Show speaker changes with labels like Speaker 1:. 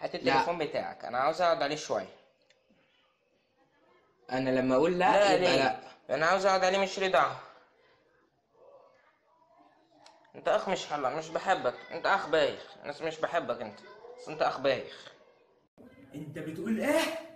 Speaker 1: هات التليفون بتاعك انا عاوز اقعد عليه شويه
Speaker 2: انا لما اقول لا,
Speaker 1: لا
Speaker 2: يبقى
Speaker 1: ليه
Speaker 2: لا
Speaker 1: انا عاوز اقعد عليه مش ليه دعوه انت اخ مش حلا مش بحبك انت اخ بايخ انا مش بحبك انت بس انت اخ بايخ
Speaker 2: انت بتقول ايه